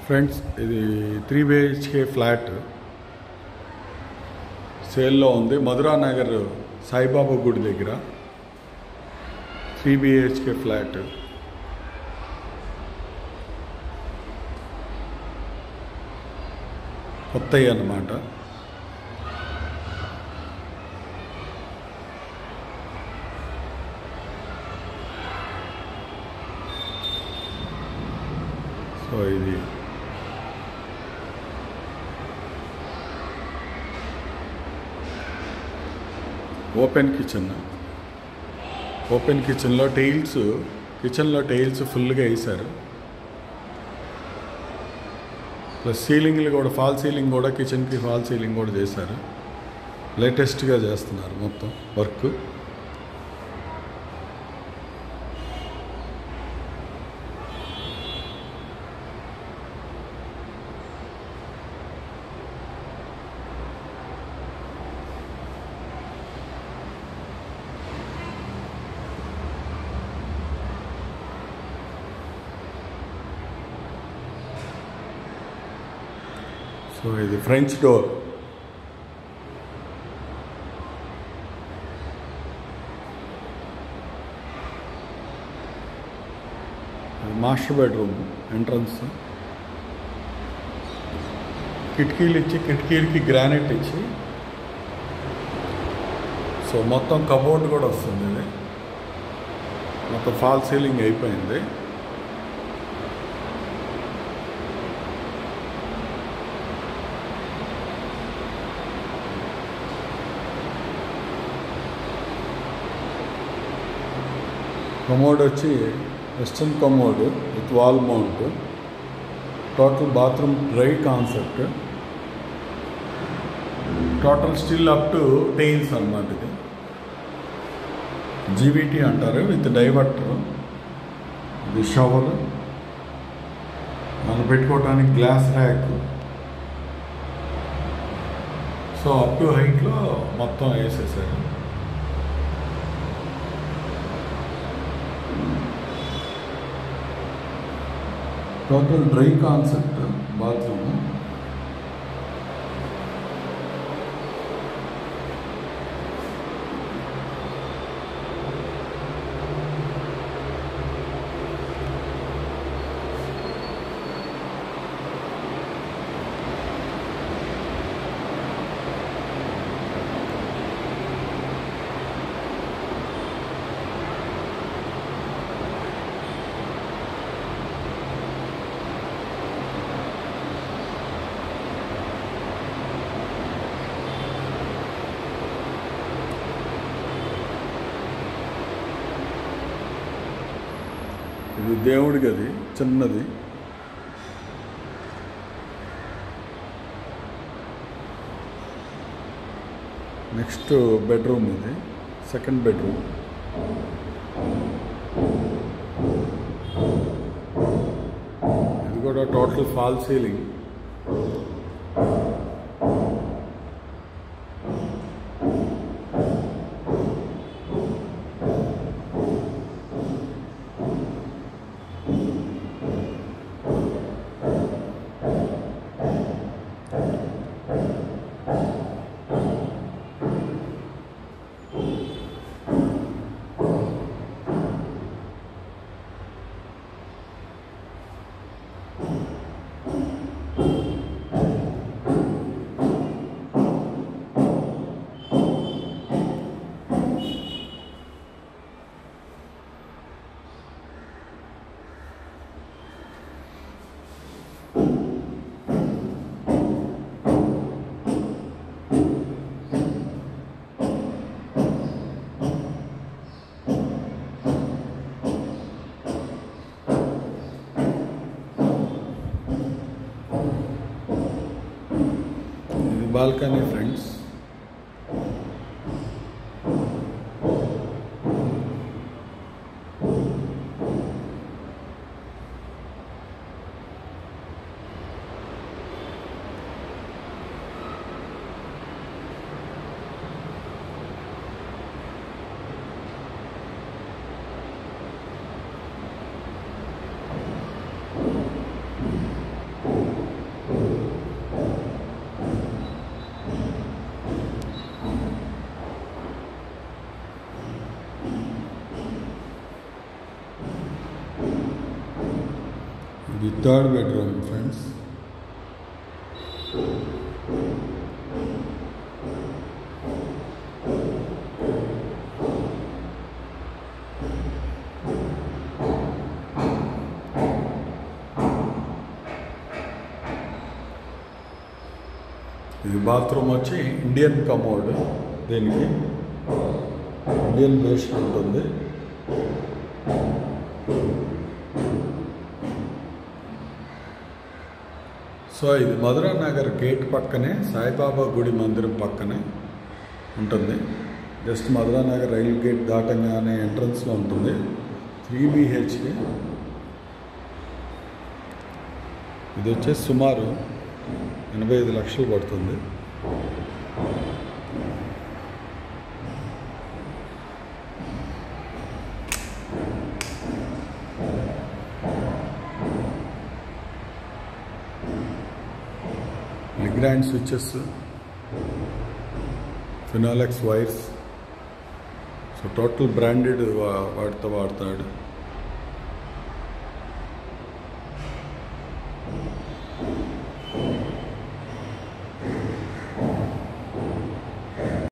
friends ఇది three BHK flat సేల్లో ఉంది మధురా నగర్ సాయిబాబా గుడి దగ్గర త్రీ బిహెచ్కే ఫ్లాట్ కొత్తవి అన్నమాట సో ఇది ఓపెన్ కిచెన్ ఓపెన్ కిచెన్లో టైల్స్ కిచెన్లో టైల్స్ ఫుల్గా వేశారు ప్లస్ సీలింగ్లు కూడా ఫాల్ సీలింగ్ కూడా కిచెన్కి ఫాల్ సీలింగ్ కూడా చేశారు లేటెస్ట్గా చేస్తున్నారు మొత్తం వర్క్ సో ఇది French door master bedroom entrance కిటికీలు ఇచ్చి కిటికీలకి గ్రానైట్ ఇచ్చి సో మొత్తం కబోర్డ్ కూడా వస్తుంది ఇది మొత్తం ఫాల్ సీలింగ్ అయిపోయింది కమోడ్ వచ్చి western commode with wall mount total bathroom dry concept total still up to tiles అనమాట ఇది జీబీటీ అంటారు విత్ డైవర్టర్ ఇది షవర్ మనం పెట్టుకోవడానికి glass rack so up to హైట్లో మొత్తం వేసేసారు టోటల్ డ్రై కాన్సెప్ట్ బాత్రూమ్ ఇది దేవుడి గది చిన్నది నెక్స్ట్ బెడ్రూమ్ ఇది సెకండ్ బెడ్రూమ్ ఇది కూడా టోటల్ ఫాల్ సీలింగ్ ఇది balcony friends third bedroom friends ఇది బాత్రూమ్ వచ్చి ఇండియన్ కమోడ్ దీనికి ఇండియన్ బేస్డ్ ఉంటుంది సో ఇది మధురా నగర్ గేట్ పక్కనే సాయిబాబా గుడి మందిరం పక్కనే ఉంటుంది జస్ట్ మధురా నగర్ రైలు గేట్ దాటంగానే ఎంట్రన్స్లో ఉంటుంది త్రీ బీహెచ్కే ఇది వచ్చేసి సుమారు ఎనభై ఐదు లక్షలు పడుతుంది Legrand switches Finolex wires so total branded వాటితో వాడతాడు